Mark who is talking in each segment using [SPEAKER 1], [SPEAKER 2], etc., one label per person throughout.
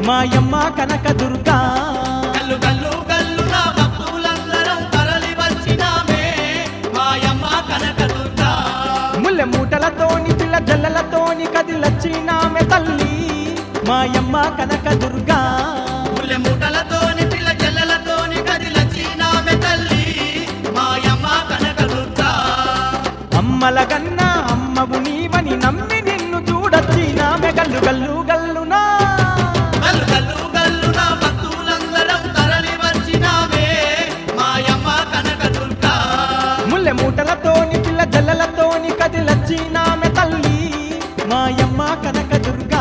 [SPEAKER 1] మాయమ్మ కనకదుర్గా
[SPEAKER 2] గల్లు గల్లు గల్లున భక్తులందరం తరలి వచ్చినామే మాయమ్మ కనకదుర్గా
[SPEAKER 1] ముల్లె మూటలతోని పిల్ల జల్లలతోని కదిలచ్చినామె తల్లి మాయమ్మ కనకదుర్గా
[SPEAKER 2] ముల్లె మూటలతోని పిల్ల జల్లలతోని కదిలచ్చినామె తల్లి మాయమ్మ కనకదుర్గా
[SPEAKER 1] అమ్మల గన్న అమ్మవు నీవని నమ్మి నిన్ను చూడచ్చినామె గల్లు గల్లు గల్లునా
[SPEAKER 2] గల్లు గల్లు గల్లున భక్తులందరం తరలి వచ్చినామే మాయమ్మ కనకదుర్గా
[SPEAKER 1] ముల్లె మూటలతోని పిల్ల జల్లలతోని కదిలచ్చినామె తల్లి మాయమ్మ కనకదుర్గా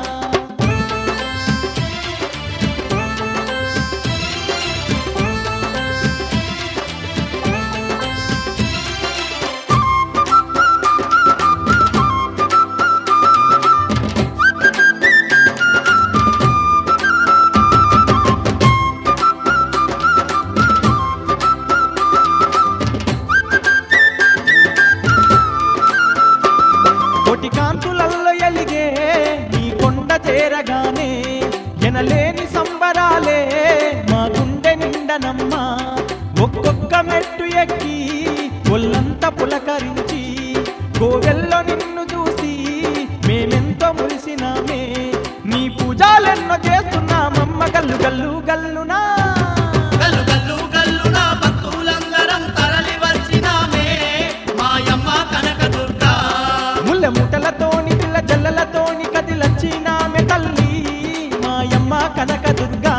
[SPEAKER 1] కోటి కాంతులల్లో ఎలిగే నీ కొండ చేరగానే ఎనలేని సంబరాలే మా గుండె నిండనమ్మ ఒక్కొక్క మెట్టు ఎక్కి ఒళ్ళంతా పులకరించి కోవెల్లో నిన్ను చూసి మేమెంతో మురిసినామే నీ పూజాలెన్నో చేస్తున్నామమ్మ గల్లు గల్లు గల్లునా
[SPEAKER 2] గల్లు గల్లు గల్లున భక్తులందరం తరలి వచ్చినామే మాయమ్మ కనకదుర్గా
[SPEAKER 1] ముల్లె ముటలతోని పిల్ల జల్లలతోని కదిలచ్చినామె తల్లి మాయమ్మ కనకదుర్గా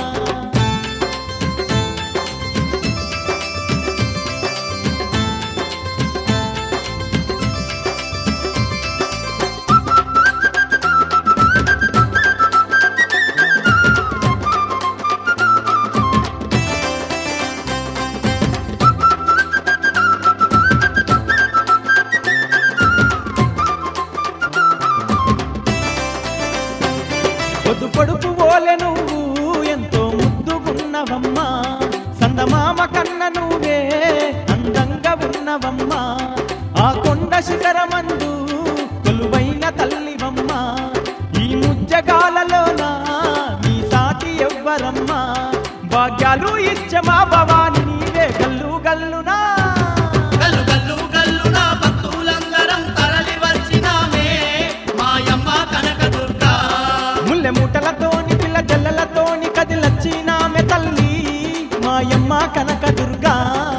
[SPEAKER 1] పొద్దు పొడుపు ఓలె నువ్వు ఎంతో ముద్దుగున్నవమ్మా సందమామ కన్న నువ్వే అందంగా ఉన్నవమ్మా ఆ కొండ శిఖరమందు కొలువైన తల్లివమ్మా ఈ ముజ్జగాలలోన నీ సాటి ఎవ్వరమ్మా భాగ్యాలు ఇచ్చే మా భవాని నీవే గల్లు గల్లునా
[SPEAKER 2] గల్లు గల్లు గల్లున భక్తులందరం తరలి వచ్చినామే మాయమ్మ కనకదుర్గా
[SPEAKER 1] ముల్లె మూటలతోని పిల్ల జల్లలతోని కదిలచ్చినామె తల్లి మాయమ్మ కనకదుర్గా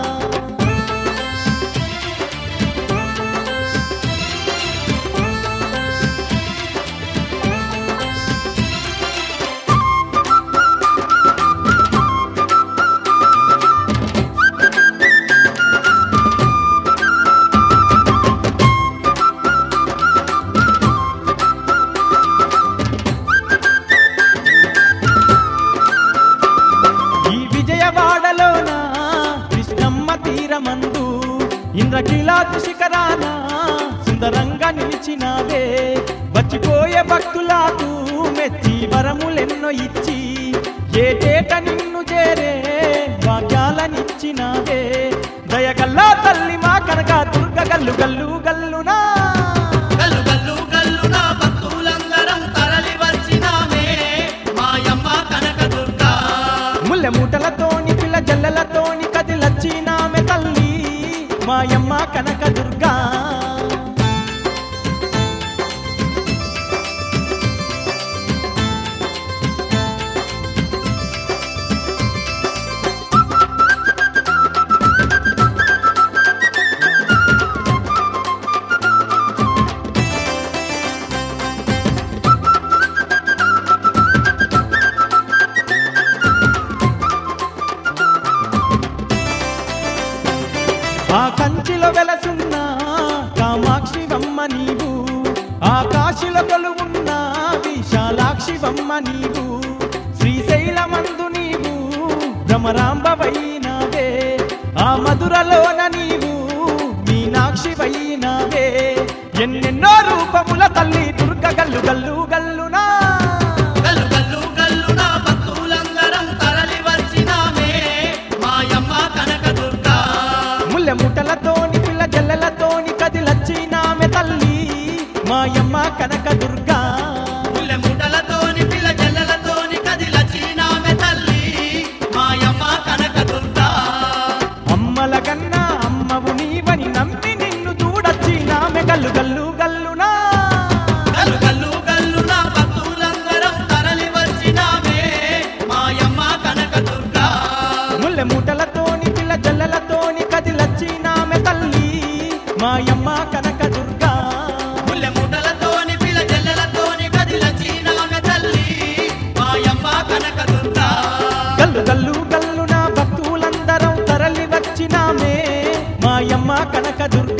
[SPEAKER 1] ఈ విజయవాడలోన కృష్ణమ్మ తీరమందు ఇంద్రకీలాద్రి శిఖరాన సుందరంగా నిలిచినావే వచ్చిపోయే భక్తులకు మెచ్చి వరములెన్నో ఇచ్చి ఏటేట నిన్ను చేరే భాగ్యాలనిచ్చినావే దయగల్లా తల్లి మా కనక దుర్గ గల్లు గల్లు గల్లునా
[SPEAKER 2] గల్లు గల్లు గల్లున భక్తులందరం తరలి వచ్చినామే మాయమ్మ కనకదుర్గా
[SPEAKER 1] ముల్లె మూటలతోని పిల్ల జల్లలతోని కదిలచ్చినామె తల్లి మాయమ్మ కనకదుర్గా ఆ కంచిలో వెలసున్న కామాక్షివమ్మ నీవు ఆ కాశిలో కొలువున్న విశాలాక్షివమ్మ నీవు శ్రీశైలమందు నీవు భ్రమరాంబవైనావే ఆ మధురలోన నీవు మీనాక్షివైనావే ఎన్నెన్నో రూపముల తల్లి దుర్గ గల్లు గల్లు గల్లునా
[SPEAKER 2] గల్లు గల్లు గల్లున భక్తులందరం తరలి వచ్చినామే మాయమ్మ కనకదుర్గా
[SPEAKER 1] ముల్లె ముటలతోని పిల్ల జల్లలతోని కదిలచ్చినామె తల్లి మాయమ్మ కనకదుర్గా
[SPEAKER 2] ముల్లె ముటలతోని పిల్ల జల్లలతో
[SPEAKER 1] ముల్లె మూటలతోని పిల్ల జల్లలతోని కదిలచ్చినామె తల్లి మాయమ్మ కనక దుర్గా
[SPEAKER 2] ముల్లె మూటలతోని పిల్ల జల్లెలతోని కదిలచ్చినామె తల్లి మాయమ్మ కనకదుర్గా
[SPEAKER 1] గల్లు గల్లు గల్లు నా భక్తులందరం తరలి వచ్చినామే మాయమ్మ కనక దుర్గా